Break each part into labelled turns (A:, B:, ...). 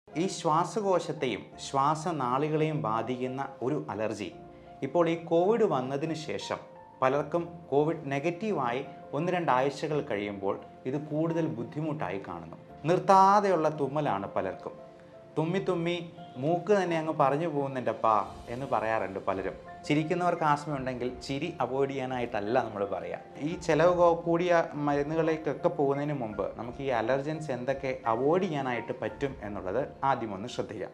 A: ഈ ശ്വാസകോശത്തെയും ശ്വാസനാളികളെയും ബാധിക്കുന്ന ഒരു അലർജി ഇപ്പോൾ ഈ കോവിഡ് വന്നതിന് ശേഷം പലർക്കും കോവിഡ് നെഗറ്റീവായി ഒന്ന് രണ്ടാഴ്ചകൾ കഴിയുമ്പോൾ ഇത് കൂടുതൽ ബുദ്ധിമുട്ടായി കാണുന്നു നിർത്താതെയുള്ള തുമ്മലാണ് പലർക്കും തുമ്മി തുമ്മി മൂക്ക് തന്നെ അങ്ങ് പറഞ്ഞു പോകുന്നുണ്ട് പാ എന്ന് പറയാറുണ്ട് പലരും ചിരിക്കുന്നവർക്ക് ആസ്മ ഉണ്ടെങ്കിൽ ചിരി അവോയ്ഡ് ചെയ്യാനായിട്ടല്ല നമ്മൾ പറയാം ഈ ചിലവ് കോ- കൂടിയ മരുന്നുകളിലേക്കൊക്കെ പോകുന്നതിന് മുമ്പ് നമുക്ക് ഈ അലർജൻസ് എന്തൊക്കെ അവോയ്ഡ് ചെയ്യാനായിട്ട് പറ്റും എന്നുള്ളത് ആദ്യം ഒന്ന് ശ്രദ്ധിക്കാം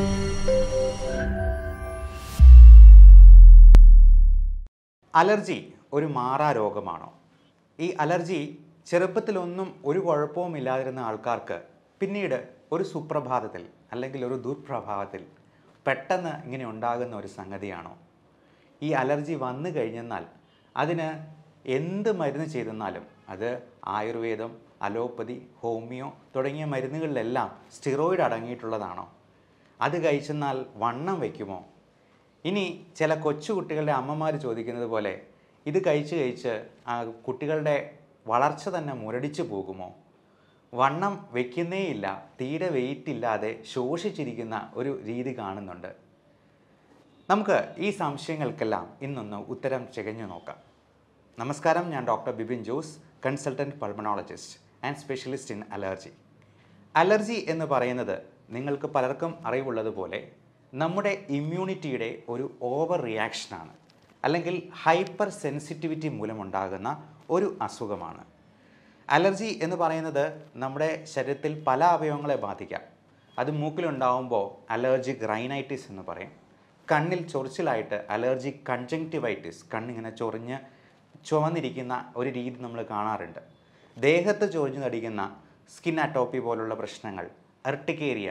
A: അലർജി ഒരു മാറാ രോഗമാണോ ഈ അലർജി ചെറുപ്പത്തിലൊന്നും ഒരു കുഴപ്പവും ഇല്ലാതിരുന്ന ആൾക്കാർക്ക് പിന്നീട് ഒരു സുപ്രഭാതത്തിൽ അല്ലെങ്കിൽ ഒരു ദുർപ്രഭാതത്തിൽ പെട്ടെന്ന് ഇങ്ങനെ ഉണ്ടാകുന്ന ഒരു സംഗതിയാണോ ഈ അലർജി വന്നു കഴിഞ്ഞെന്നാൽ അതിന് എന്ത് മരുന്ന് ചെയ്തെന്നാലും അത് ആയുർവേദം അലോപ്പതി ഹോമിയോ തുടങ്ങിയ മരുന്നുകളിലെല്ലാം സ്റ്റിറോയിഡ് അടങ്ങിയിട്ടുള്ളതാണോ അത് കഴിച്ചെന്നാൽ വണ്ണം വയ്ക്കുമോ ഇനി ചില കൊച്ചു കുട്ടികളുടെ അമ്മമാർ ചോദിക്കുന്നത് പോലെ ഇത് കഴിച്ച് കഴിച്ച് ആ കുട്ടികളുടെ വളർച്ച തന്നെ മുരടിച്ചു പോകുമോ വണ്ണം വെക്കുന്നേയില്ല തീരെ വെയിറ്റ് ഇല്ലാതെ ശോഷിച്ചിരിക്കുന്ന ഒരു രീതി കാണുന്നുണ്ട് നമുക്ക് ഈ സംശയങ്ങൾക്കെല്ലാം ഇന്നൊന്ന് ഉത്തരം ചികഞ്ഞു നോക്കാം നമസ്കാരം ഞാൻ doctor Bipin Jose consultant pulmonologist and specialist in allergy allergy എന്ന് പറയുന്നത് നിങ്ങൾക്ക് പലർക്കും അറിവുള്ളതുപോലെ നമ്മുടെ ഇമ്മ്യൂണിറ്റിയുടെ ഒരു ഓവർ റിയാക്ഷനാണ് അല്ലെങ്കിൽ ഹൈപ്പർ സെൻസിറ്റിവിറ്റി മൂലമുണ്ടാകുന്ന ഒരു അസുഖമാണ് അലർജി എന്ന് പറയുന്നത് നമ്മുടെ ശരീരത്തിൽ പല അവയവങ്ങളെ ബാധിക്കാം അത് മൂക്കിലുണ്ടാവുമ്പോൾ അലർജിക് റൈനൈറ്റിസ് എന്ന് പറയും കണ്ണിൽ ചൊറിച്ചിലായിട്ട് അലർജിക് കൺജങ്ക്റ്റിവൈറ്റിസ് കണ്ണിങ്ങനെ ചൊറിഞ്ഞ് ചുവന്നിരിക്കുന്ന ഒരു രീതി നമ്മൾ കാണാറുണ്ട് ദേഹത്ത് ചൊറിഞ്ഞു നടിക്കുന്ന സ്കിൻ അറ്റോപ്പി പോലുള്ള പ്രശ്നങ്ങൾ എർട്ടിക്കേരിയ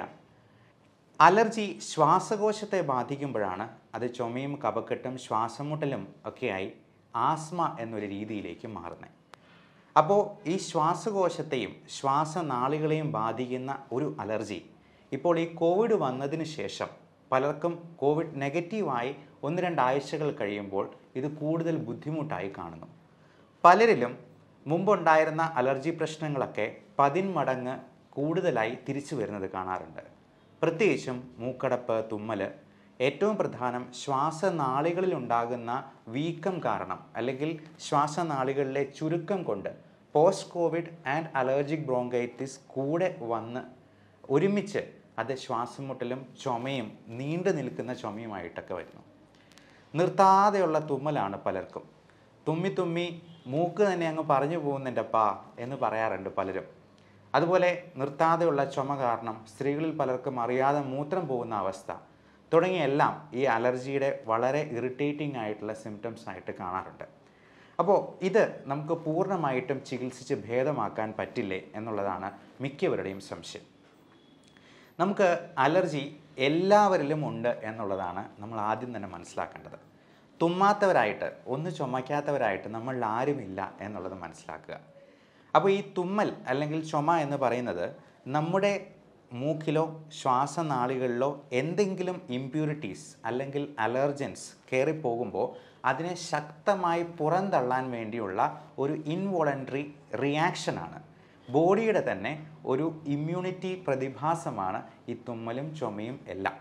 A: അലർജി ശ്വാസകോശത്തെ ബാധിക്കുമ്പോഴാണ് അത് ചുമയും കഫക്കെട്ടും ശ്വാസമുട്ടലും ഒക്കെയായി ആസ്മ എന്നൊരു രീതിയിലേക്ക് മാറുന്നത് അപ്പോൾ ഈ ശ്വാസകോശത്തെയും ശ്വാസനാളികളെയും ബാധിക്കുന്ന ഒരു അലർജി ഇപ്പോൾ ഈ കോവിഡ് വന്നതിന് ശേഷം പലർക്കും കോവിഡ് നെഗറ്റീവായി ഒന്ന് രണ്ടാഴ്ചകൾ കഴിയുമ്പോൾ ഇത് കൂടുതൽ ബുദ്ധിമുട്ടായി കാണുന്നു പലരിലും മുമ്പുണ്ടായിരുന്ന അലർജി പ്രശ്നങ്ങളൊക്കെ പതിന്മടങ്ങ് കൂടുതലായി തിരിച്ചു വരുന്നത് കാണാറുണ്ട് പ്രത്യേകിച്ചും മൂക്കടപ്പ് തുമ്മൽ ഏറ്റവും പ്രധാനം ശ്വാസനാളികളിൽ ഉണ്ടാകുന്ന വീക്കം കാരണം അല്ലെങ്കിൽ ശ്വാസനാളികളിലെ ചുരുക്കം കൊണ്ട് post covid and allergic bronchitis കൂടെ വന്ന് ഒരുമിച്ച് അത് ശ്വാസമുട്ടലും ചുമയും നീണ്ടു നിൽക്കുന്ന ചുമയുമായിട്ടൊക്കെ വരുന്നു നിർത്താതെയുള്ള തുമ്മലാണ് പലർക്കും തുമ്മി തുമ്മി മൂക്ക് തന്നെ അങ്ങ് പറഞ്ഞു പോകുന്നുണ്ടപ്പാ എന്ന് പറയാറുണ്ട് പലരും അതുപോലെ നിർത്താതെയുള്ള ചുമ കാരണം സ്ത്രീകളിൽ പലർക്കും അറിയാതെ മൂത്രം പോകുന്ന അവസ്ഥ തുടങ്ങിയ എല്ലാം ഈ അലർജിയുടെ വളരെ ഇറിറ്റേറ്റിംഗ് ആയിട്ടുള്ള സിംറ്റംസ് ആയിട്ട് കാണാറുണ്ട് അപ്പോൾ ഇത് നമുക്ക് പൂർണ്ണമായിട്ടും ചികിത്സിച്ച് ഭേദമാക്കാൻ പറ്റില്ലേ എന്നുള്ളതാണ് മിക്കവരുടെയും സംശയം നമുക്ക് അലർജി എല്ലാവരിലും ഉണ്ട് എന്നുള്ളതാണ് നമ്മൾ ആദ്യം തന്നെ മനസ്സിലാക്കേണ്ടത് തുമ്മാത്തവരായിട്ട് ഒന്ന് ചുമയ്ക്കാത്തവരായിട്ട് നമ്മളിൽ ആരുമില്ല എന്നുള്ളത് മനസ്സിലാക്കുക അപ്പോൾ ഈ തുമ്മൽ അല്ലെങ്കിൽ ചുമ എന്ന് പറയുന്നത് നമ്മുടെ മൂക്കിലോ ശ്വാസനാളികളിലോ എന്തെങ്കിലും ഇമ്പ്യൂരിറ്റീസ് അല്ലെങ്കിൽ അലർജൻസ് കയറിപ്പോകുമ്പോൾ അതിനെ ശക്തമായി പുറന്തള്ളാൻ വേണ്ടിയുള്ള ഒരു ഇൻവോളണ്ടറി റിയാക്ഷനാണ് ബോഡിയുടെ തന്നെ ഒരു ഇമ്മ്യൂണിറ്റി പ്രതിഭാസമാണ് ഈ തുമ്മലും ചുമയും എല്ലാം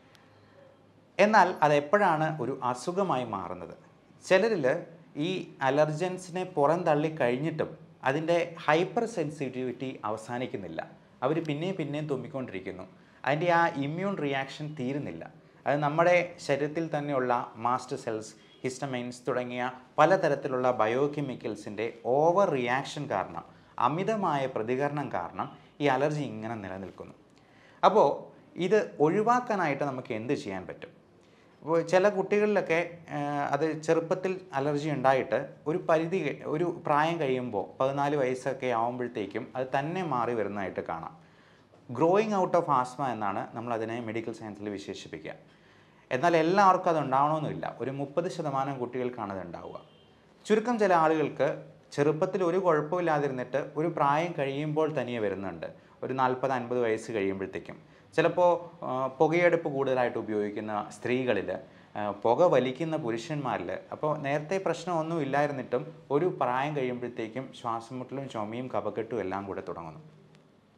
A: എന്നാൽ അതെപ്പോഴാണ് ഒരു അസുഖമായി മാറുന്നത് ചിലരിൽ ഈ അലർജൻസിനെ പുറന്തള്ളി കഴിഞ്ഞിട്ടും അതിൻ്റെ ഹൈപ്പർ സെൻസിറ്റിവിറ്റി അവസാനിക്കുന്നില്ല അവർ പിന്നെയും പിന്നെയും തുമ്മിക്കൊണ്ടിരിക്കുന്നു അതിൻ്റെ ആ ഇമ്മ്യൂൺ റിയാക്ഷൻ തീരുന്നില്ല അത് നമ്മുടെ ശരീരത്തിൽ തന്നെയുള്ള മാസ്റ്റർ സെൽസ് ഹിസ്റ്റമൈൻസ് തുടങ്ങിയ പലതരത്തിലുള്ള ബയോകെമിക്കൽസിൻ്റെ ഓവർ റിയാക്ഷൻ കാരണം അമിതമായ പ്രതികരണം കാരണം ഈ അലർജി ഇങ്ങനെ നിലനിൽക്കുന്നു അപ്പോൾ ഇത് ഒഴിവാക്കാനായിട്ട് നമുക്ക് എന്ത് ചെയ്യാൻ പറ്റും അപ്പോൾ ചില കുട്ടികളിലൊക്കെ ആ, അത് ചെറുപ്പത്തിൽ അലർജി ഉണ്ടായിട്ട് ഒരു പരിധി കഴി- ഒരു പ്രായം കഴിയുമ്പോൾ പതിനാല് വയസ്സൊക്കെ ആകുമ്പോഴത്തേക്കും അത് തന്നെ മാറി വരുന്നതായിട്ട് കാണാം ഗ്രോയിങ് ഔട്ട് ഓഫ് ആസ്മ എന്നാണ് നമ്മൾ അതിനെ മെഡിക്കൽ സയൻസിൽ വിശേഷിപ്പിക്കുക എന്നാൽ എല്ലാവർക്കും അത് ഉണ്ടാവണമെന്നില്ല ഒരു മുപ്പത് ശതമാനം കുട്ടികൾക്കാണ് അത് ഉണ്ടാവുക ചുരുക്കം ചില ആളുകൾക്ക് ചെറുപ്പത്തിൽ ഒരു കുഴപ്പമില്ലാതിരുന്നിട്ട് ഒരു പ്രായം കഴിയുമ്പോൾ തനിയെ വരുന്നുണ്ട് ഒരു നാൽപ്പത് അൻപത് വയസ്സ് കഴിയുമ്പോഴത്തേക്കും ചിലപ്പോൾ ആ, പുകയെടുപ്പ് കൂടുതലായിട്ട് ഉപയോഗിക്കുന്ന സ്ത്രീകളിൽ ആ, പുക വലിക്കുന്ന പുരുഷന്മാരിൽ അപ്പോൾ നേരത്തെ പ്രശ്നമൊന്നും ഇല്ലായിരുന്നിട്ടും ഒരു പ്രായം കഴിയുമ്പോഴത്തേക്കും ശ്വാസം മുട്ടലും ചുമയും കഫക്കെട്ടും എല്ലാം കൂടെ തുടങ്ങുന്നു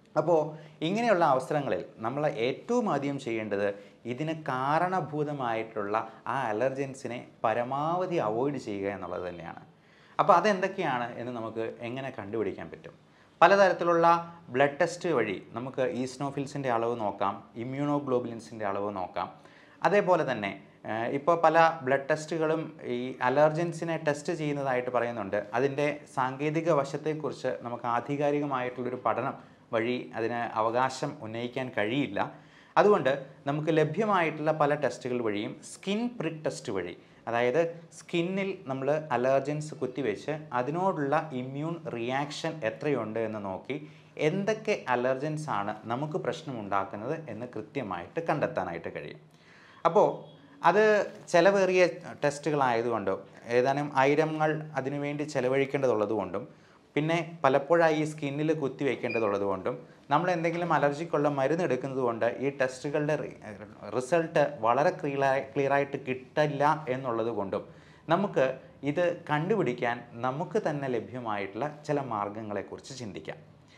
A: അപ്പോൾ ഇങ്ങനെയുള്ള അവസരങ്ങളിൽ നമ്മൾ ഏറ്റവും ആദ്യം ചെയ്യേണ്ടത് ഇതിന് കാരണഭൂതമായിട്ടുള്ള ആ അലർജൻസിനെ പരമാവധി അവോയ്ഡ് ചെയ്യുക എന്നുള്ളത് തന്നെയാണ് അപ്പോൾ അതെന്തൊക്കെയാണ് എന്ന് നമുക്ക് എങ്ങനെ കണ്ടുപിടിക്കാൻ പറ്റും പലതരത്തിലുള്ള ബ്ലഡ് ടെസ്റ്റ് വഴി നമുക്ക് ഈസ്നോഫിൽസിൻ്റെ അളവ് നോക്കാം ഇമ്മ്യൂണോഗ്ലോബുലിൻസിൻ്റെ അളവ് നോക്കാം അതേപോലെ തന്നെ ഇപ്പോൾ പല ബ്ലഡ് ടെസ്റ്റുകളും ഈ അലർജൻസിനെ ടെസ്റ്റ് ചെയ്യുന്നതായിട്ട് പറയുന്നുണ്ട് അതിൻ്റെ സാങ്കേതിക വശത്തെക്കുറിച്ച് നമുക്ക് ആധികാരികമായിട്ടുള്ളൊരു പഠനം വഴി അതിന് അവകാശം ഉന്നയിക്കാൻ കഴിയില്ല അതുകൊണ്ട് നമുക്ക് ലഭ്യമായിട്ടുള്ള പല ടെസ്റ്റുകൾ വഴിയും സ്കിൻ പ്രിക് ടെസ്റ്റ് വഴി അതായത് സ്കിന്നിൽ നമ്മൾ അലർജൻസ് കുത്തിവെച്ച് അതിനോടുള്ള ഇമ്മ്യൂൺ റിയാക്ഷൻ എത്രയുണ്ട് എന്ന് നോക്കി എന്തൊക്കെ അലർജൻസ് ആണ് നമുക്ക് പ്രശ്നമുണ്ടാക്കുന്നത് എന്ന് കൃത്യമായിട്ട് കണ്ടെത്താനായിട്ട് കഴിയും അപ്പോൾ അത് ചിലവേറിയ ടെസ്റ്റുകളായതുകൊണ്ടും ഏതാനും ആയിരങ്ങൾ അതിനുവേണ്ടി ചെലവഴിക്കേണ്ടതുള്ളത് കൊണ്ടും പിന്നെ പലപ്പോഴായി ഈ സ്കിന്നിൽ കുത്തി വയ്ക്കേണ്ടതുള്ളത് കൊണ്ടും നമ്മൾ എന്തെങ്കിലും അലർജിക്കുള്ള മരുന്ന് എടുക്കുന്നത് കൊണ്ട് ഈ ടെസ്റ്റുകളുടെ റിസൾട്ട് വളരെ ക്ലിയറായി ക്ലിയറായിട്ട് കിട്ടില്ല എന്നുള്ളത് കൊണ്ടും നമുക്ക് ഇത് കണ്ടുപിടിക്കാൻ നമുക്ക് തന്നെ ലഭ്യമായിട്ടുള്ള ചില മാർഗങ്ങളെക്കുറിച്ച് ചിന്തിക്കാം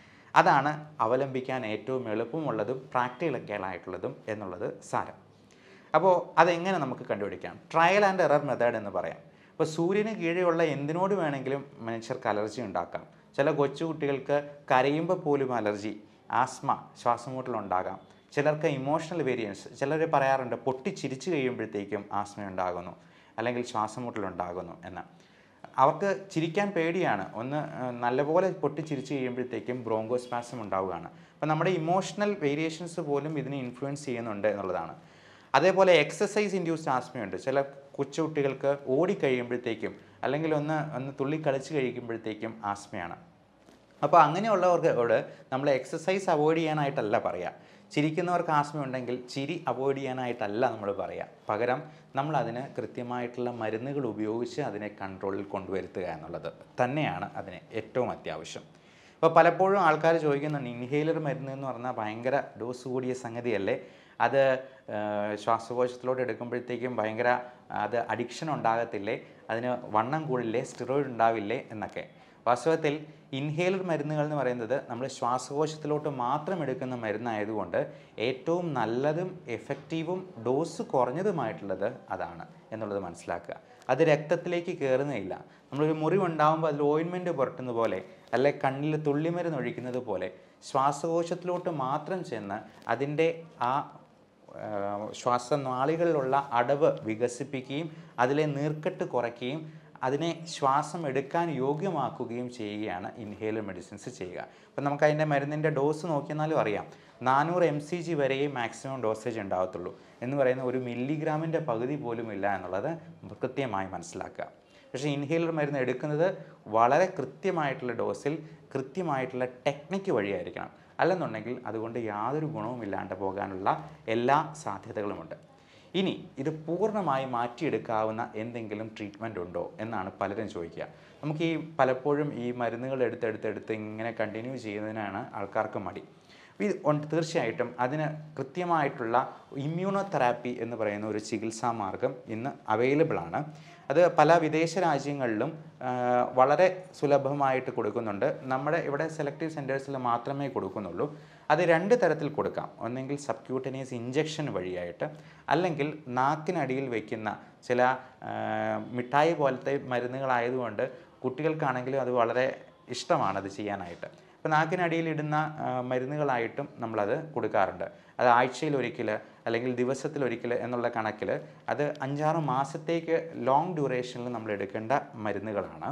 A: അതാണ് അവലംബിക്കാൻ ഏറ്റവും എളുപ്പമുള്ളതും പ്രാക്ടിക്കലായിട്ടുള്ളതും എന്നുള്ളത് സാരം അപ്പോൾ അതെങ്ങനെ നമുക്ക് കണ്ടുപിടിക്കാം ട്രയൽ ആൻഡ് എറർ മെത്തേഡ് എന്ന് പറയാം ഇപ്പോൾ സൂര്യന് കീഴെയുള്ള എന്തിനോട് വേണമെങ്കിലും മനുഷ്യർക്ക് അലർജി ഉണ്ടാക്കാം ചില കൊച്ചുകുട്ടികൾക്ക് കരയുമ്പോൾ പോലും അലർജി ആസ്മ ശ്വാസമുട്ടലുണ്ടാകാം ചിലർക്ക് ഇമോഷണൽ വേരിയൻസ് ചിലർ പറയാറുണ്ട് പൊട്ടിച്ചിരിച്ചു കഴിയുമ്പോഴത്തേക്കും ആസ്മ ഉണ്ടാകുന്നു അല്ലെങ്കിൽ ശ്വാസമുട്ടലുണ്ടാകുന്നു എന്ന് അവർക്ക് ചിരിക്കാൻ പേടിയാണ് ഒന്ന് ഏഹ്, നല്ലപോലെ പൊട്ടിച്ചിരിച്ചു കഴിയുമ്പോഴത്തേക്കും ബ്രോങ്കോസ്പാസം ഉണ്ടാവുകയാണ് അപ്പം നമ്മുടെ ഇമോഷണൽ വേരിയേഷൻസ് പോലും ഇതിനെ ഇൻഫ്ലുവൻസ് ചെയ്യുന്നുണ്ട് എന്നുള്ളതാണ് അതേപോലെ എക്സസൈസ് ഇൻഡ്യൂസ്ഡ് ആസ്മയുണ്ട് ചില കൊച്ചുകുട്ടികൾക്ക് ഓടിക്കഴിയുമ്പോഴത്തേക്കും അല്ലെങ്കിൽ ഒന്ന് ഒന്ന് തുള്ളി കളിച്ച് കഴിക്കുമ്പോഴത്തേക്കും ആസ്മയാണ് അപ്പോൾ അങ്ങനെയുള്ളവർക്ക് നമ്മൾ എക്സസൈസ് അവോയ്ഡ് ചെയ്യാനായിട്ടല്ല പറയുക ചിരിക്കുന്നവർക്ക് ആസ്മ ഉണ്ടെങ്കിൽ ചിരി അവോയ്ഡ് ചെയ്യാനായിട്ടല്ല നമ്മൾ പറയുക പകരം നമ്മൾ അതിന് കൃത്യമായിട്ടുള്ള മരുന്നുകൾ ഉപയോഗിച്ച് അതിനെ കൺട്രോളിൽ കൊണ്ടുവരുത്തുക എന്നുള്ളത് തന്നെയാണ് അതിന് ഏറ്റവും അത്യാവശ്യം ഇപ്പോൾ പലപ്പോഴും ആൾക്കാർ ചോദിക്കുന്നുണ്ട് ഇൻഹേലർ മരുന്ന് എന്ന് പറഞ്ഞാൽ ഭയങ്കര ഡോസ് കൂടിയ സംഗതിയല്ലേ അത് ആ, ശ്വാസകോശത്തിലോട്ട് എടുക്കുമ്പോഴത്തേക്കും ഭയങ്കര അത് അഡിക്ഷൻ ഉണ്ടാകത്തില്ലേ അതിന് വണ്ണം കൂടില്ലേ സ്റ്റിറോയിഡ് ഉണ്ടാവില്ലേ എന്നൊക്കെ വാസ്തവത്തിൽ ഇൻഹേലർ മരുന്നുകൾ എന്ന് പറയുന്നത് നമ്മൾ ശ്വാസകോശത്തിലോട്ട് മാത്രം എടുക്കുന്ന മരുന്നായതുകൊണ്ട് ഏറ്റവും നല്ലതും എഫക്റ്റീവും ഡോസ് കുറഞ്ഞതുമായിട്ടുള്ളത് അതാണ് എന്നുള്ളത് മനസ്സിലാക്കുക അത് രക്തത്തിലേക്ക് കയറുന്നില്ല നമ്മളൊരു മുറിവുണ്ടാകുമ്പോൾ അതിൽ ഓയിൻമെൻറ്റ് പുരട്ടുന്ന പോലെ അല്ലെ കണ്ണിൽ തുള്ളിമരുന്ന് ഒഴിക്കുന്നത് പോലെ ശ്വാസകോശത്തിലോട്ട് മാത്രം ചെന്ന് അതിൻ്റെ ആ ആ, ശ്വാസനാളികളിലുള്ള അടവ് വികസിപ്പിക്കുകയും അതിലെ നീർക്കെട്ട് കുറയ്ക്കുകയും അതിനെ ശ്വാസം എടുക്കാൻ യോഗ്യമാക്കുകയും ചെയ്യുകയാണ് ഇൻഹേലർ മെഡിസിൻസ് ചെയ്യുക അപ്പം നമുക്ക് അതിൻ്റെ മരുന്നിൻ്റെ ഡോസ് നോക്കിയാലും അറിയാം നാനൂറ് എം സി ജി വരെയേ മാക്സിമം ഡോസേജ് ഉണ്ടാകത്തുള്ളൂ എന്ന് പറയുന്ന ഒരു മില്ലിഗ്രാമിൻ്റെ പകുതി പോലും ഇല്ല എന്നുള്ളത് കൃത്യമായി മനസ്സിലാക്കുക പക്ഷേ ഇൻഹേലർ മരുന്ന് എടുക്കുന്നത് വളരെ കൃത്യമായിട്ടുള്ള ഡോസിൽ കൃത്യമായിട്ടുള്ള ടെക്നിക്ക് വഴിയായിരിക്കണം അല്ലെന്നുണ്ടെങ്കിൽ അതുകൊണ്ട് യാതൊരു ഗുണവും ഇല്ലാണ്ട് പോകാനുള്ള എല്ലാ സാധ്യതകളുമുണ്ട് ഇനി ഇത് പൂർണ്ണമായി മാറ്റിയെടുക്കാവുന്ന എന്തെങ്കിലും ട്രീറ്റ്മെൻ്റ് ഉണ്ടോ എന്നാണ് പലരും ചോദിക്കുക നമുക്ക് ഈ പലപ്പോഴും ഈ മരുന്നുകൾ എടുത്തെടുത്തെടുത്ത് ഇങ്ങനെ കണ്ടിന്യൂ ചെയ്യുന്നതിനാണ് ആൾക്കാർക്ക് മടി ഇത് ഉണ്ട് തീർച്ചയായിട്ടും അതിന് കൃത്യമായിട്ടുള്ള ഇമ്മ്യൂണോതെറാപ്പി എന്ന് പറയുന്ന ഒരു ചികിത്സാ മാർഗം ഇന്ന് അവൈലബിൾ ആണ് അത് പല വിദേശ രാജ്യങ്ങളിലും ആ, വളരെ സുലഭമായിട്ട് കൊടുക്കുന്നുണ്ട് നമ്മുടെ ഇവിടെ സെലക്റ്റീവ് സെൻറ്റേഴ്സിൽ മാത്രമേ കൊടുക്കുന്നുള്ളൂ അത് രണ്ട് തരത്തിൽ കൊടുക്കാം ഒന്നെങ്കിൽ സബ്ക്യൂട്ടനിയസ് ഇഞ്ചക്ഷൻ വഴിയായിട്ട് അല്ലെങ്കിൽ നാക്കിനടിയിൽ വയ്ക്കുന്ന ചില ആ, മിഠായി പോലത്തെ മരുന്നുകളായതുകൊണ്ട് കുട്ടികൾക്കാണെങ്കിലും അത് വളരെ ഇഷ്ടമാണ് അത് ചെയ്യാനായിട്ട് അപ്പോൾ നാക്കിനടിയിൽ ഇടുന്ന ആ, മരുന്നുകളായിട്ടും നമ്മളത് കൊടുക്കാറുണ്ട് അത് ആഴ്ചയിൽ ഒരിക്കൽ അല്ലെങ്കിൽ ദിവസത്തിൽ ഒരിക്കൽ എന്നുള്ള കണക്കിൽ അത് അഞ്ചാറ് മാസത്തേക്ക് ലോങ് ഡ്യൂറേഷനിൽ നമ്മൾ എടുക്കേണ്ട മരുന്നുകളാണ്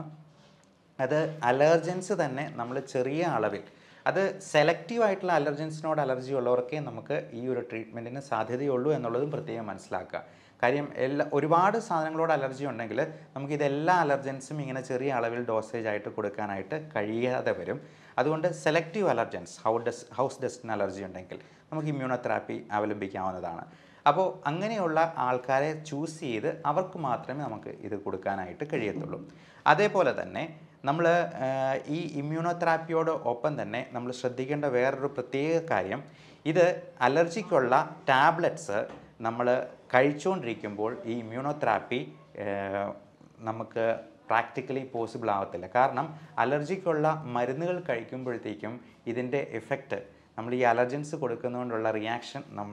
A: അത് അലർജൻസ് തന്നെ നമ്മൾ ചെറിയ അളവിൽ അത് സെലക്റ്റീവ് ആയിട്ടുള്ള അലർജൻസിനോട് അലർജി ഉള്ളവർക്കേ നമുക്ക് ഈ ഒരു ട്രീറ്റ്മെൻറ്റിന് സാധ്യതയുള്ളൂ എന്നുള്ളതും പ്രത്യേകം മനസ്സിലാക്കുക കാര്യം എല്ലാ ഒരുപാട് സാധനങ്ങളോട് അലർജി ഉണ്ടെങ്കിൽ നമുക്ക് ഇതെല്ലാ അലർജൻസും ഇങ്ങനെ ചെറിയ അളവിൽ ഡോസേജ് ആയിട്ട് കൊടുക്കാനായിട്ട് കഴിയാതെ വരും അതുകൊണ്ട് selective allergens how does house ഡസ്റ്റിന് അലർജി ഉണ്ടെങ്കിൽ നമുക്ക് ഇമ്മ്യൂണോതെറാപ്പി അവലംബിക്കാവുന്നതാണ് അപ്പോൾ അങ്ങനെയുള്ള ആൾക്കാരെ ചൂസ് ചെയ്ത് അവർക്ക് മാത്രമേ നമുക്ക് ഇത് കൊടുക്കാനായിട്ട് കഴിയത്തുള്ളൂ അതേപോലെ തന്നെ നമ്മൾ ഈ ഇമ്മ്യൂണോതെറാപ്പിയോട് ഒപ്പം തന്നെ നമ്മൾ ശ്രദ്ധിക്കേണ്ട വേറൊരു പ്രത്യേക കാര്യം ഇത് അലർജിക്കുള്ള ടാബ്ലറ്റ്സ് നമ്മൾ കഴിച്ചുകൊണ്ടിരിക്കുമ്പോൾ ഈ ഇമ്മ്യൂണോതെറാപ്പി നമുക്ക് പ്രാക്ടിക്കലി പോസിബിൾ ആവത്തില്ല കാരണം അലർജിക്കുള്ള മരുന്നുകൾ കഴിക്കുമ്പോഴത്തേക്കും ഇതിൻ്റെ എഫക്റ്റ് നമ്മൾ ഈ അലർജൻസ് കൊടുക്കുന്നതുകൊണ്ടുള്ള റിയാക്ഷൻ നമ്മൾ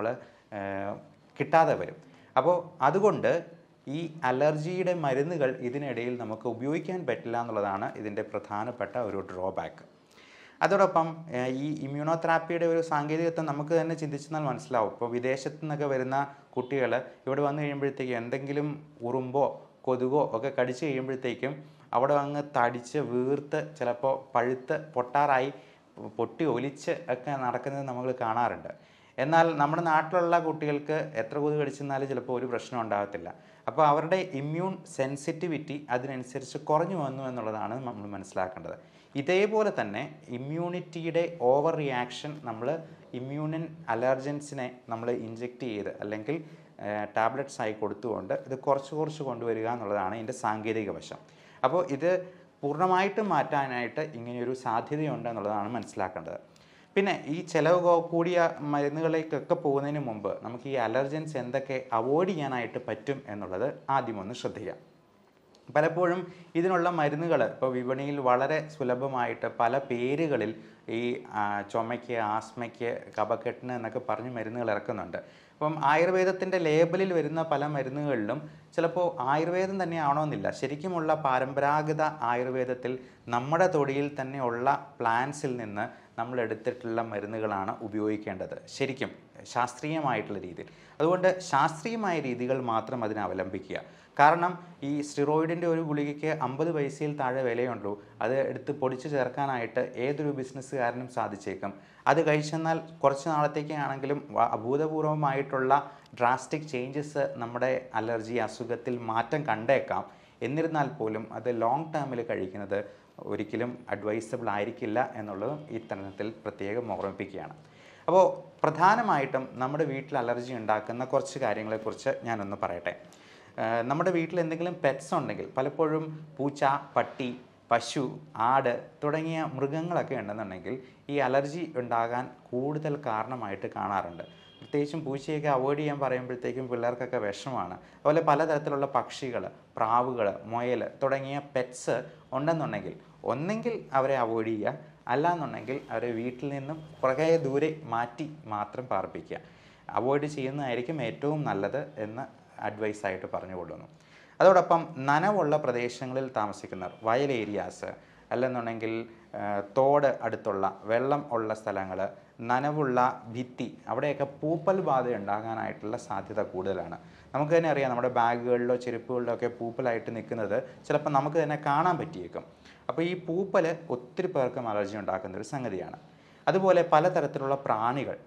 A: കിട്ടാതെ വരും അപ്പോൾ അതുകൊണ്ട് ഈ അലർജിയുടെ മരുന്നുകൾ ഇതിനിടയിൽ നമുക്ക് ഉപയോഗിക്കാൻ പറ്റില്ല എന്നുള്ളതാണ് ഇതിൻ്റെ പ്രധാനപ്പെട്ട ഒരു ഡ്രോബാക്ക് അതോടൊപ്പം ഏഹ്, ഈ ഇമ്മ്യൂണോതെറാപ്പിയുടെ ഒരു സാങ്കേതികത്വം നമുക്ക് തന്നെ ചിന്തിച്ചെന്നാൽ മനസ്സിലാവും ഇപ്പോൾ വിദേശത്തു നിന്നൊക്കെ വരുന്ന കുട്ടികൾ ഇവിടെ വന്നു കഴിയുമ്പോഴത്തേക്കും എന്തെങ്കിലും ഉറുമ്പോ കൊതുകോ ഒക്കെ കടിച്ചു കഴിയുമ്പോഴത്തേക്കും അവിടെ അങ്ങ് തടിച്ച് വീർത്ത് ചിലപ്പോൾ പഴുത്ത് പൊട്ടാറായി പൊട്ടി ഒലിച്ച് ഒക്കെ നടക്കുന്നത് നമ്മൾ കാണാറുണ്ട് എന്നാൽ നമ്മുടെ നാട്ടിലുള്ള കുട്ടികൾക്ക് എത്ര കൊതുക് കടിച്ചെന്നാലും ചിലപ്പോൾ ഒരു പ്രശ്നം ഉണ്ടാകത്തില്ല അപ്പോൾ അവരുടെ ഇമ്മ്യൂൺ സെൻസിറ്റിവിറ്റി അതിനനുസരിച്ച് കുറഞ്ഞു വന്നു എന്നുള്ളതാണ് നമ്മൾ മനസ്സിലാക്കേണ്ടത് ഇതേപോലെ തന്നെ ഇമ്മ്യൂണിറ്റിയുടെ ഓവർ റിയാക്ഷൻ നമ്മൾ ഇമ്മ്യൂണിൻ അലർജൻസിനെ നമ്മൾ ഇഞ്ചെക്റ്റ് ചെയ്ത് അല്ലെങ്കിൽ ടാബ്ലറ്റ്സ് ആയി കൊടുത്തുകൊണ്ട് ഇത് കുറച്ച് കുറച്ച് കൊണ്ടുവരിക എന്നുള്ളതാണ് ഇതിൻ്റെ സാങ്കേതിക വശം അപ്പോൾ ഇത് പൂർണ്ണമായിട്ടും മാറ്റാനായിട്ട് ഇങ്ങനെയൊരു സാധ്യതയുണ്ട് എന്നുള്ളതാണ് മനസ്സിലാക്കേണ്ടത് പിന്നെ ഈ ചിലവ് കോ- കൂടിയ മരുന്നുകളിലേക്കൊക്കെ പോകുന്നതിന് മുമ്പ് നമുക്ക് ഈ അലർജൻസ് എന്തൊക്കെ അവോയ്ഡ് ചെയ്യാനായിട്ട് പറ്റും എന്നുള്ളത് ആദ്യം ഒന്ന് ശ്രദ്ധിക്കാം പലപ്പോഴും ഇതിനുള്ള മരുന്നുകൾ ഇപ്പോൾ വിപണിയിൽ വളരെ സുലഭമായിട്ട് പല പേരുകളിൽ ഈ ആ, ചുമയ്ക്ക് ആസ്മയ്ക്ക് കഫക്കെട്ടിന് എന്നൊക്കെ പറഞ്ഞ് മരുന്നുകൾ ഇറക്കുന്നുണ്ട് അപ്പം ആയുർവേദത്തിൻ്റെ ലേബലിൽ വരുന്ന പല മരുന്നുകളിലും ചിലപ്പോൾ ആയുർവേദം തന്നെ ആവണമെന്നില്ല ശരിക്കുമുള്ള പരമ്പരാഗത ആയുർവേദത്തിൽ നമ്മുടെ തൊടിയിൽ തന്നെയുള്ള പ്ലാന്റ്സിൽ നിന്ന് നമ്മൾ എടുത്തിട്ടുള്ള മരുന്നുകളാണ് ഉപയോഗിക്കേണ്ടത് ശരിക്കും ശാസ്ത്രീയമായിട്ടുള്ള രീതിയിൽ അതുകൊണ്ട് ശാസ്ത്രീയമായ രീതികൾ മാത്രം അതിനെ അവലംബിക്കുക കാരണം ഈ സ്റ്റിറോയിഡിൻ്റെ ഒരു ഗുളികയ്ക്ക് അമ്പത് പൈസയിൽ താഴെ വിലയുള്ളൂ അത് എടുത്ത് പൊടിച്ച് ചേർക്കാനായിട്ട് ഏതൊരു ബിസിനസ്സുകാരനും സാധിച്ചേക്കും അത് കഴിച്ചെന്നാൽ കുറച്ച് നാളത്തേക്കാണെങ്കിലും വ- അഭൂതപൂർവമായിട്ടുള്ള ഡ്രാസ്റ്റിക് ചേഞ്ചസ് നമ്മുടെ അലർജി അസുഖത്തിൽ മാറ്റം കണ്ടേക്കാം എന്നിരുന്നാൽ പോലും അത് ലോങ് ടേമിൽ കഴിക്കുന്നത് ഒരിക്കലും അഡ്വൈസബിൾ ആയിരിക്കില്ല എന്നുള്ളതും ഈ തരണത്തിൽ പ്രത്യേകം ഓർമ്മിപ്പിക്കുകയാണ് അപ്പോൾ പ്രധാനമായിട്ടും നമ്മുടെ വീട്ടിൽ അലർജി ഉണ്ടാക്കുന്ന കുറച്ച് കാര്യങ്ങളെക്കുറിച്ച് ഞാനൊന്ന് പറയട്ടെ ഏഹ് നമ്മുടെ വീട്ടിൽ എന്തെങ്കിലും പെറ്റ്സ് ഉണ്ടെങ്കിൽ പലപ്പോഴും പൂച്ച പട്ടി പശു ആട് തുടങ്ങിയ മൃഗങ്ങളൊക്കെ ഉണ്ടെന്നുണ്ടെങ്കിൽ ഈ അലർജി ഉണ്ടാകാൻ കൂടുതൽ കാരണമായിട്ട് കാണാറുണ്ട് പ്രത്യേകിച്ചും പൂച്ചയൊക്കെ അവോയ്ഡ് ചെയ്യാൻ പറയുമ്പോഴത്തേക്കും പിള്ളേർക്കൊക്കെ വിഷമാണ് അതുപോലെ പലതരത്തിലുള്ള പക്ഷികൾ പ്രാവുകൾ മുയൽ തുടങ്ങിയ പെറ്റ്സ് ഉണ്ടെന്നുണ്ടെങ്കിൽ ഒന്നെങ്കിൽ അവരെ അവോയ്ഡ് ചെയ്യുക അല്ലാന്നുണ്ടെങ്കിൽ അവരെ വീട്ടിൽ നിന്നും കുറേ ദൂരെ മാറ്റി മാത്രം പാർപ്പിക്കുക അവോയ്ഡ് ചെയ്യുന്നതായിരിക്കും ഏറ്റവും നല്ലത് എന്ന് അഡ്വൈസ് ആയിട്ട് പറഞ്ഞുകൊള്ളുന്നു അതോടൊപ്പം നനവുള്ള പ്രദേശങ്ങളിൽ താമസിക്കുന്നവർ വയൽ ഏരിയാസ് അല്ലെന്നുണ്ടെങ്കിൽ ആ, തോട് അടുത്തുള്ള വെള്ളം ഉള്ള സ്ഥലങ്ങൾ നനവുള്ള ഭിത്തി അവിടെയൊക്കെ പൂപ്പൽ ബാധ ഉണ്ടാകാനായിട്ടുള്ള സാധ്യത കൂടുതലാണ് നമുക്ക് തന്നെ അറിയാം നമ്മുടെ ബാഗുകളിലോ ചെരുപ്പുകളിലോ ഒക്കെ പൂപ്പലായിട്ട് നിൽക്കുന്നത് ചിലപ്പോൾ നമുക്ക് തന്നെ കാണാൻ പറ്റിയേക്കും അപ്പോൾ ഈ പൂപ്പൽ ഒത്തിരി പേർക്കും അലർജി ഉണ്ടാക്കുന്ന ഒരു സംഗതിയാണ് അതുപോലെ പലതരത്തിലുള്ള പ്രാണികൾ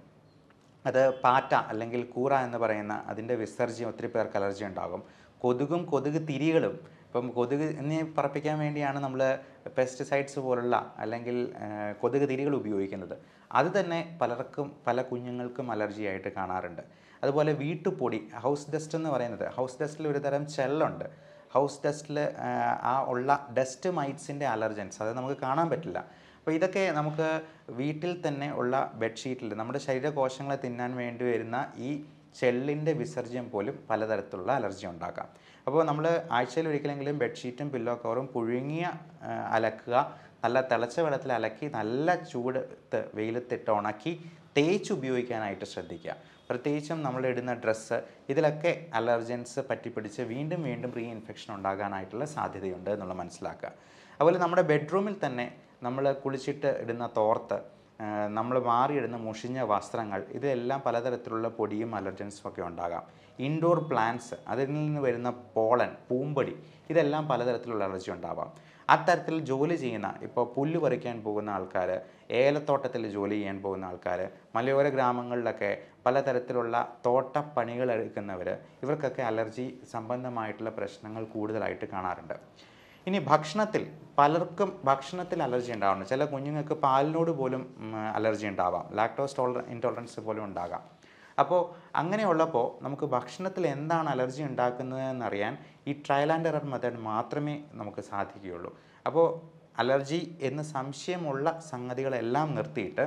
A: അത് പാറ്റ അല്ലെങ്കിൽ കൂറ എന്ന് പറയുന്ന അതിൻ്റെ വിസർജ്യം ഒത്തിരി പേർക്ക് അലർജി ഉണ്ടാകും കൊതുകും കൊതുക് തിരികളും ഇപ്പം കൊതുക് എന്നെ പറപ്പിക്കാൻ വേണ്ടിയാണ് നമ്മൾ പെസ്റ്റിസൈഡ്സ് പോലുള്ള അല്ലെങ്കിൽ ആ, കൊതുക് തിരികൾ ഉപയോഗിക്കുന്നത് അത് തന്നെ പലർക്കും പല കുഞ്ഞുങ്ങൾക്കും അലർജി ആയിട്ട് കാണാറുണ്ട് അതുപോലെ വീട്ടുപൊടി ഹൗസ് ഡസ്റ്റ് എന്ന് പറയുന്നത് ഹൗസ് ഡസ്റ്റിൽ ഒരു തരം ചെല്ലുണ്ട് ഹൗസ് ഡസ്റ്റിൽ ആ ഉള്ള ഡസ്റ്റ് മൈറ്റ്സിൻ്റെ അലർജൻസ് അത് നമുക്ക് കാണാൻ പറ്റില്ല അപ്പോൾ ഇതൊക്കെ നമുക്ക് വീട്ടിൽ തന്നെ ഉള്ള ബെഡ്ഷീറ്റിൽ നമ്മുടെ ശരീരകോശങ്ങളെ തിന്നാൻ വേണ്ടി വരുന്ന ഈ ചെള്ളിൻ്റെ വിസർജ്യം പോലും പലതരത്തിലുള്ള അലർജി ഉണ്ടാക്കാം അപ്പോൾ നമ്മൾ ആഴ്ചയിൽ ഒരിക്കലെങ്കിലും ബെഡ്ഷീറ്റും പില്ലോ കവറും പുഴുങ്ങിയ ആ, അലക്കുക നല്ല തിളച്ച വെള്ളത്തിൽ അലക്കി നല്ല ചൂടത്ത് വെയിലത്തിട്ട് ഉണക്കി തേച്ച് ഉപയോഗിക്കാനായിട്ട് ശ്രദ്ധിക്കുക പ്രത്യേകിച്ചും നമ്മൾ ഇടുന്ന ഡ്രസ്സ് ഇതിലൊക്കെ അലർജൻസ് പറ്റിപ്പിടിച്ച് വീണ്ടും വീണ്ടും റീ ഇൻഫെക്ഷൻ ഉണ്ടാകാനായിട്ടുള്ള സാധ്യതയുണ്ട് എന്നുള്ളത് മനസ്സിലാക്കുക അതുപോലെ നമ്മുടെ ബെഡ്റൂമിൽ തന്നെ നമ്മൾ കുളിച്ചിട്ട് ഇടുന്ന തോർത്ത് നമ്മൾ മാറിയിടുന്ന മുഷിഞ്ഞ വസ്ത്രങ്ങൾ ഇതെല്ലാം പലതരത്തിലുള്ള പൊടിയും അലർജൻസും ഒക്കെ ഉണ്ടാകാം ഇൻഡോർ പ്ലാന്റ്സ് അതിൽ നിന്ന് വരുന്ന പോളൻ പൂമ്പൊടി ഇതെല്ലാം പലതരത്തിലുള്ള അലർജി ഉണ്ടാവാം അത്തരത്തിൽ ജോലി ചെയ്യുന്ന ഇപ്പോൾ പുല്ല് പറിക്കാൻ പോകുന്ന ആൾക്കാർ ഏലത്തോട്ടത്തിൽ ജോലി ചെയ്യാൻ പോകുന്ന ആൾക്കാർ മലയോര ഗ്രാമങ്ങളിലൊക്കെ പലതരത്തിലുള്ള തോട്ടപ്പണികൾ എടുക്കുന്നവർ ഇവർക്കൊക്കെ അലർജി സംബന്ധമായിട്ടുള്ള പ്രശ്നങ്ങൾ കൂടുതലായിട്ട് കാണാറുണ്ട് ഇനി ഭക്ഷണത്തിൽ പലർക്കും ഭക്ഷണത്തിൽ അലർജി ഉണ്ടാവാറുണ്ട് ചില കുഞ്ഞുങ്ങൾക്ക് പാലിനോട് പോലും ഉം, അലർജി ഉണ്ടാവാം ലാക്ടോസ് ടോളർ ഇൻടോളറൻസ് പോലും ഉണ്ടാകാം അപ്പോൾ അങ്ങനെയുള്ളപ്പോൾ നമുക്ക് ഭക്ഷണത്തിൽ എന്താണ് അലർജി ഉണ്ടാക്കുന്നത് എന്നറിയാൻ ഈ ട്രയൽ ആൻഡ് എറർ മെത്തേഡ് മാത്രമേ നമുക്ക് സാധിക്കുകയുള്ളൂ അപ്പോൾ അലർജി എന്ന് സംശയമുള്ള സംഗതികളെല്ലാം നിർത്തിയിട്ട്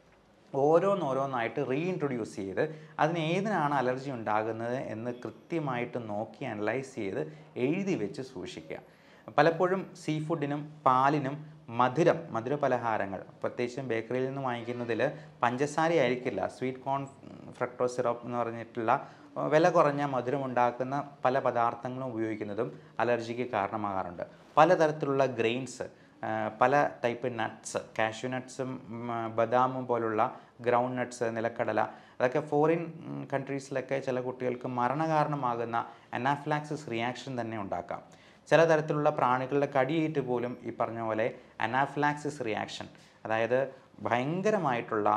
A: ഓരോന്നോരോന്നായിട്ട് റീഇൻട്രൊഡ്യൂസ് ചെയ്ത് അതിന് ഏതിനാണ് അലർജി ഉണ്ടാകുന്നത് എന്ന് കൃത്യമായിട്ട് നോക്കി അനലൈസ് ചെയ്ത് എഴുതി വെച്ച് സൂക്ഷിക്കുക പലപ്പോഴും സീ ഫുഡിനും പാലിനും മധുരം മധുര പലഹാരങ്ങൾ പ്രത്യേകിച്ചും ബേക്കറിയിൽ നിന്ന് വാങ്ങിക്കുന്നതിൽ പഞ്ചസാര ആയിരിക്കില്ല സ്വീറ്റ് കോൺ ഫ്രക്ടോസ് സിറപ്പ് എന്ന് പറഞ്ഞിട്ടുള്ള ഏഹ്, വില കുറഞ്ഞ മധുരം ഉണ്ടാക്കുന്ന പല പദാർത്ഥങ്ങളും ഉപയോഗിക്കുന്നതും അലർജിക്ക് കാരണമാകാറുണ്ട് പലതരത്തിലുള്ള ഗ്രെയിൻസ് പല ടൈപ്പ് നട്ട്സ് കാഷ്യൂ നട്ട്സും ബദാമും പോലുള്ള ഗ്രൗണ്ട് നട്ട്സ് നിലക്കടല അതൊക്കെ ഫോറിൻ കൺട്രീസിലൊക്കെ ചില കുട്ടികൾക്ക് മരണകാരണമാകുന്ന അനാഫ്ലാക്സിസ് റിയാക്ഷൻ തന്നെ ഉണ്ടാക്കാം ചില തരത്തിലുള്ള പ്രാണികളുടെ കടിയേറ്റ് പോലും ഈ പറഞ്ഞ പോലെ അനാഫ്ലാക്സിസ് റിയാക്ഷൻ അതായത് ഭയങ്കരമായിട്ടുള്ള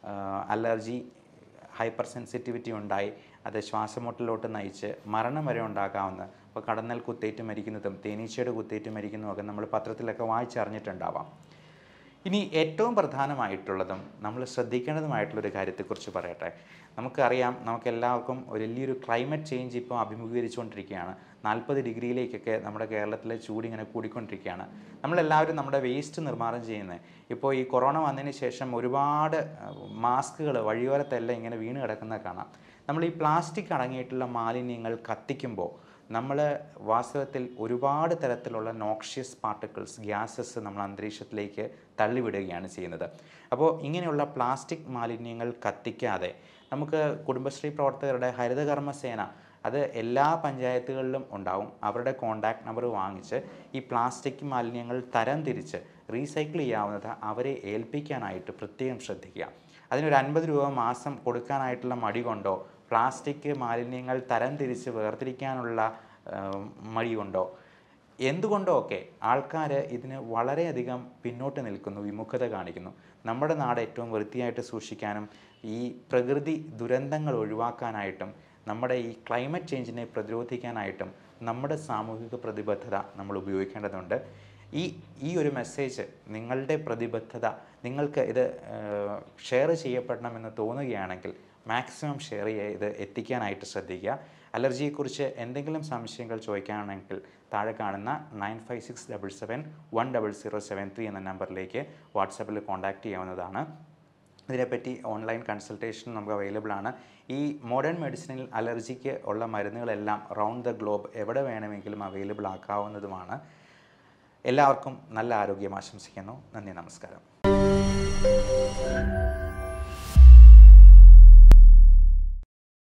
A: അലർജി ഹൈപ്പർ സെൻസിറ്റിവിറ്റി ഉണ്ടായി അത് ശ്വാസമുട്ടലിലോട്ട് നയിച്ച് മരണം വരെ ഉണ്ടാകാവുന്ന ഇപ്പോൾ കടന്നൽ കുത്തേറ്റ് മരിക്കുന്നതും തേനീച്ചയുടെ കുത്തേറ്റ് മരിക്കുന്നതും ഒക്കെ നമ്മൾ പത്രത്തിലൊക്കെ വായിച്ചറിഞ്ഞിട്ടുണ്ടാവാം ഇനി ഏറ്റവും പ്രധാനമായിട്ടുള്ളതും നമ്മൾ ശ്രദ്ധിക്കേണ്ടതുമായിട്ടുള്ളൊരു കാര്യത്തെക്കുറിച്ച് പറയട്ടെ നമുക്കറിയാം നമുക്കെല്ലാവർക്കും ഒരു വലിയൊരു ക്ലൈമറ്റ് ചേഞ്ച് ഇപ്പോൾ അഭിമുഖീകരിച്ചുകൊണ്ടിരിക്കുകയാണ് നാൽപ്പത് ഡിഗ്രിയിലേക്കൊക്കെ നമ്മുടെ കേരളത്തിലെ ചൂട് ഇങ്ങനെ കൂടിക്കൊണ്ടിരിക്കുകയാണ് നമ്മളെല്ലാവരും നമ്മുടെ വേസ്റ്റ് നിർമ്മാണം ചെയ്യുന്നത് ഇപ്പോൾ ഈ കൊറോണ വന്നതിന് ശേഷം ഒരുപാട് മാസ്കുകൾ വഴിയോരത്തെല്ലാം ഇങ്ങനെ വീണ് കിടക്കുന്നത് കാണാം നമ്മൾ ഈ പ്ലാസ്റ്റിക് അടങ്ങിയിട്ടുള്ള മാലിന്യങ്ങൾ കത്തിക്കുമ്പോൾ നമ്മൾ വാസ്തവത്തിൽ ഒരുപാട് തരത്തിലുള്ള നോക്ഷ്യസ് പാർട്ടിക്കിൾസ് ഗ്യാസസ് നമ്മൾ അന്തരീക്ഷത്തിലേക്ക് തള്ളിവിടുകയാണ് ചെയ്യുന്നത് അപ്പോൾ ഇങ്ങനെയുള്ള പ്ലാസ്റ്റിക് മാലിന്യങ്ങൾ കത്തിക്കാതെ നമുക്ക് കുടുംബശ്രീ പ്രവർത്തകരുടെ ഹരിതകർമ്മസേന അത് എല്ലാ പഞ്ചായത്തുകളിലും ഉണ്ടാവും അവരുടെ കോൺടാക്ട് നമ്പർ വാങ്ങിച്ച് ഈ പ്ലാസ്റ്റിക് മാലിന്യങ്ങൾ തരം തിരിച്ച് റീസൈക്കിൾ ചെയ്യാവുന്നത് അവരെ ഏൽപ്പിക്കാനായിട്ട് പ്രത്യേകം ശ്രദ്ധിക്കുക അതിനൊരു അൻപത് രൂപ മാസം കൊടുക്കാനായിട്ടുള്ള മടി കൊണ്ടോ പ്ലാസ്റ്റിക് മാലിന്യങ്ങൾ തരം തിരിച്ച് വേർതിരിക്കാനുള്ള ആ, മടി കൊണ്ടോ എന്തുകൊണ്ടോ ഒക്കെ ആൾക്കാർ ഇതിന് വളരെയധികം പിന്നോട്ട് നിൽക്കുന്നു വിമുഖത കാണിക്കുന്നു നമ്മുടെ നാട് ഏറ്റവും വൃത്തിയായിട്ട് സൂക്ഷിക്കാനും ഈ പ്രകൃതി ദുരന്തങ്ങൾ ഒഴിവാക്കാനായിട്ടും നമ്മുടെ ഈ ക്ലൈമറ്റ് ചേഞ്ചിനെ പ്രതിരോധിക്കാനായിട്ടും നമ്മുടെ സാമൂഹിക പ്രതിബദ്ധത നമ്മൾ ഉപയോഗിക്കേണ്ടതുണ്ട് ഈ ഈ ഒരു മെസ്സേജ് നിങ്ങളുടെ പ്രതിബദ്ധത നിങ്ങൾക്ക് ഇത് ഷെയർ ചെയ്യപ്പെടണമെന്ന് തോന്നുകയാണെങ്കിൽ മാക്സിമം ഷെയർ ചെയ്ത് എത്തിക്കാനായിട്ട് ശ്രദ്ധിക്കുക അലർജിയെക്കുറിച്ച് എന്തെങ്കിലും സംശയങ്ങൾ ചോദിക്കുകയാണെങ്കിൽ താഴെ കാണുന്ന nine five six double seven one double zero seven three എന്ന നമ്പറിലേക്ക് വാട്സാപ്പിൽ കോൺടാക്റ്റ് ചെയ്യാവുന്നതാണ് ഇതിനെപ്പറ്റി ഓൺലൈൻ കൺസൾട്ടേഷൻ നമുക്ക് അവൈലബിൾ ആണ് ഈ മോഡേൺ മെഡിസിനിൽ അലർജിക്ക് ഉള്ള മരുന്നുകളെല്ലാം റൗണ്ട് ദ ഗ്ലോബ് എവിടെ വേണമെങ്കിലും അവൈലബിൾ ആക്കാവുന്നതുമാണ് എല്ലാവർക്കും നല്ല ആരോഗ്യം ആശംസിക്കുന്നു നന്ദി നമസ്കാരം